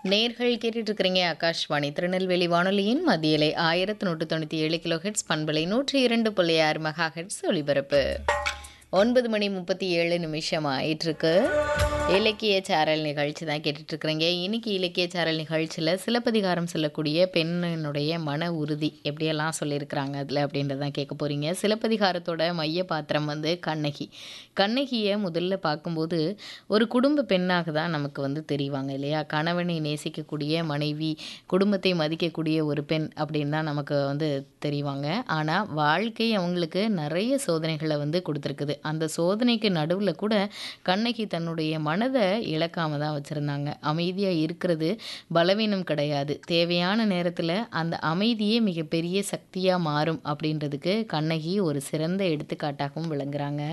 நேர்கள் கேட்டுட்டு இருக்கிறீங்க ஆகாஷ்வாணி திருநெல்வேலி வானொலியின் மத்தியலை ஆயிரத்தி நூற்று தொண்ணூற்றி ஏழு கிலோ ஹெட்ஸ் பண்பலை நூற்றி இரண்டு புள்ளி ஆறு மெகா ஹெட்ஸ் ஒலிபரப்பு ஒன்பது மணி முப்பத்தி ஏழு நிமிஷம் ஆயிட்டிருக்கு இலக்கிய சாரல் நிகழ்ச்சி தான் கேட்டுட்டு இருக்கிறீங்க இன்னைக்கு இலக்கிய சாரல் நிகழ்ச்சியில் சிலப்பதிகாரம் சொல்லக்கூடிய பெண்ணினுடைய மன உறுதி எப்படியெல்லாம் சொல்லியிருக்கிறாங்க அதில் அப்படின்றதான் கேட்க போகிறீங்க சிலப்பதிகாரத்தோட மைய பாத்திரம் வந்து கண்ணகி கண்ணகியை முதல்ல பார்க்கும்போது ஒரு குடும்ப பெண்ணாக தான் நமக்கு வந்து தெரிவாங்க இல்லையா கணவனை நேசிக்கக்கூடிய மனைவி குடும்பத்தை மதிக்கக்கூடிய ஒரு பெண் அப்படின்னு தான் நமக்கு வந்து தெரிவாங்க ஆனால் வாழ்க்கை அவங்களுக்கு நிறைய சோதனைகளை வந்து கொடுத்துருக்குது அந்த சோதனைக்கு நடுவில் கூட கண்ணகி தன்னுடைய மனதை இழக்காம தான் வச்சுருந்தாங்க அமைதியாக இருக்கிறது பலவீனம் கிடையாது தேவையான நேரத்தில் அந்த அமைதியே மிகப்பெரிய சக்தியாக மாறும் அப்படின்றதுக்கு கண்ணகி ஒரு சிறந்த எடுத்துக்காட்டாகவும் விளங்குறாங்க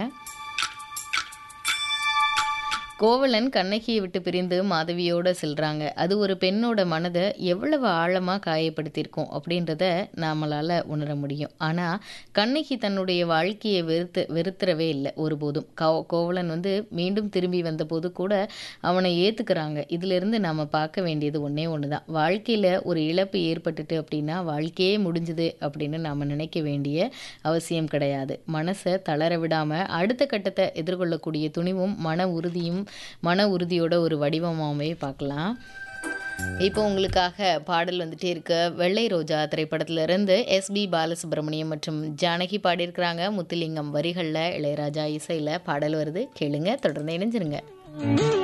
கோவலன் கண்ணகியை விட்டு பிரிந்து மாதவியோட செல்றாங்க அது ஒரு பெண்ணோட மனதை எவ்வளவு ஆழமாக காயப்படுத்தியிருக்கோம் அப்படின்றத நம்மளால் உணர முடியும் ஆனால் கண்ணகி தன்னுடைய வாழ்க்கையை வெறுத்து வெறுத்துறவே இல்லை ஒருபோதும் கோ கோவலன் வந்து மீண்டும் திரும்பி வந்தபோது கூட அவனை ஏற்றுக்கிறாங்க இதிலிருந்து நாம் பார்க்க வேண்டியது ஒன்றே ஒன்று தான் வாழ்க்கையில் ஒரு இழப்பு ஏற்பட்டுட்டு அப்படின்னா வாழ்க்கையே முடிஞ்சுது அப்படின்னு நாம் நினைக்க வேண்டிய அவசியம் கிடையாது மனசை தளர விடாமல் அடுத்த கட்டத்தை எதிர்கொள்ளக்கூடிய துணிவும் மன உறுதியும் மன உறுதியோட ஒரு வடிவமாகவே பார்க்கலாம் இப்போ உங்களுக்காக பாடல் வந்துட்டே இருக்க வெள்ளை ரோஜா திரைப்படத்திலிருந்து எஸ்பி பாலசுப்ரமணியம் மற்றும் ஜானகி பாடியிருக்கிறாங்க முத்துலிங்கம் வரிகளில் இளையராஜா இசையில் பாடல் வருது கேளுங்க தொடர்ந்து இணைஞ்சிருங்க